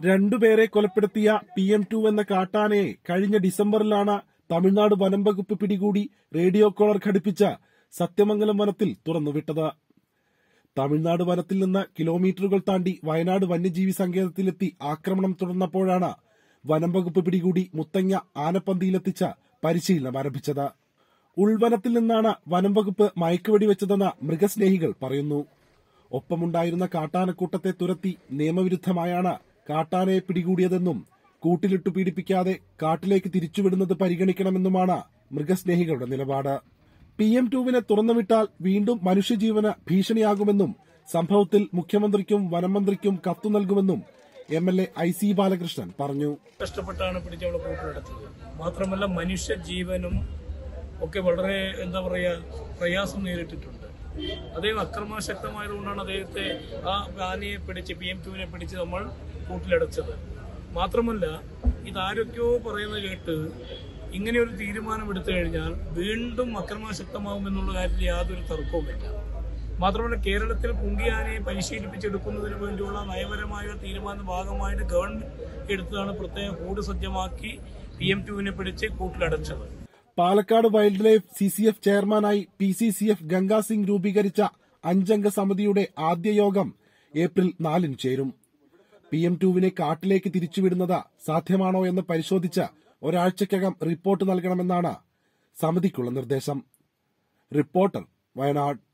രണ്ടുപേരെ കൊലപ്പെടുത്തിയ P M to എന്ന കാട്ടാനയെ കഴിഞ്ഞ ഡിസംബറിലാണ് തമിഴ്നാട് വനം വകുപ്പ് പിടികൂടി റേഡിയോ കോളർ ഘടിപ്പിച്ച സത്യമംഗലം വനത്തിൽ തുറന്നുവിട്ടത് തമിഴ്നാട് വനത്തിൽ നിന്ന് കിലോമീറ്ററുകൾ താണ്ടി വയനാട് വന്യജീവി സങ്കേതത്തിലെത്തി ആക്രമണം തുടർന്നപ്പോഴാണ് വനം വകുപ്പ് പിടികൂടി മുത്തങ്ങ ആനപ്പന്തിയിലെത്തിച്ച പരിശീലനം ആരംഭിച്ചത് ഉൾവനത്തിൽ നിന്നാണ് വനം വകുപ്പ് മയക്കുവെടി വെച്ചതെന്ന് മൃഗസ്നേഹികൾ പറയുന്നു ഒപ്പമുണ്ടായിരുന്ന കാട്ടാനക്കൂട്ടത്തെ തുരത്തി നിയമവിരുദ്ധമായാണ് കാട്ടാനയെ പിടികൂടിയതെന്നും കൂട്ടിലിട്ടു പീഡിപ്പിക്കാതെ കാട്ടിലേക്ക് തിരിച്ചുവിടുന്നത് പരിഗണിക്കണമെന്നുമാണ് മൃഗസ്നേഹികളുടെ നിലപാട് പി എം ടുവിനെ തുറന്നുവിട്ടാൽ വീണ്ടും മനുഷ്യജീവന് ഭീഷണിയാകുമെന്നും സംഭവത്തിൽ മുഖ്യമന്ത്രിക്കും വനമന്ത്രിക്കും കത്തു നൽകുമെന്നും M L A I C Balakrishnan പറഞ്ഞു കഷ്ടപ്പെട്ടാണ് പിടിച്ചവളെ കൂട്ടിലെടുത്തത് മാത്രമല്ല മനുഷ്യ ജീവനും ഒക്കെ വളരെ എന്താ പറയാ പ്രയാസം നേരിട്ടിട്ടുണ്ട് അദ്ദേഹം അക്രമാശക്തമായതുകൊണ്ടാണ് അദ്ദേഹത്തെ ആ ആനയെ പിടിച്ച് പി എം ടുവിനെ പിടിച്ച് നമ്മൾ കൂട്ടിലടച്ചത് മാത്രമല്ല ഇതാരൊക്കെയോ പറയുന്നത് കേട്ട് ഇങ്ങനെ ഒരു തീരുമാനം എടുത്തു കഴിഞ്ഞാൽ വീണ്ടും അക്രമാശക്തമാകുമെന്നുള്ള കാര്യത്തിൽ യാതൊരു തർക്കവുമില്ല മാത്രമല്ല കേരളത്തിൽ കുങ്കിയാനയെ പരിശീലിപ്പിച്ചെടുക്കുന്നതിന് വേണ്ടിയുള്ള നയപരമായ തീരുമാന ഭാഗമായിട്ട് ഗവൺമെന്റ് എടുത്തതാണ് പ്രത്യേക കൂട് സജ്ജമാക്കി പി എം ടുവിനെ പിടിച്ച് കൂട്ടിലടച്ചത് Palakkad wildlife C C F ചെയർമാനായി P C C F Ganga Singh രൂപീകരിച്ച അഞ്ചംഗ സമിതിയുടെ ആദ്യ യോഗം ഏപ്രിൽ നാലിന് ചേരും പി എം ടുവിനെ കാട്ടിലേക്ക് തിരിച്ചുവിടുന്നത് സാധ്യമാണോ എന്ന് പരിശോധിച്ച് ഒരാഴ്ചയ്ക്കകം റിപ്പോർട്ട് നൽകണമെന്നാണ് സമിതിക്കുള്ള നിർദ്ദേശം റിപ്പോർട്ടർ വയനാട്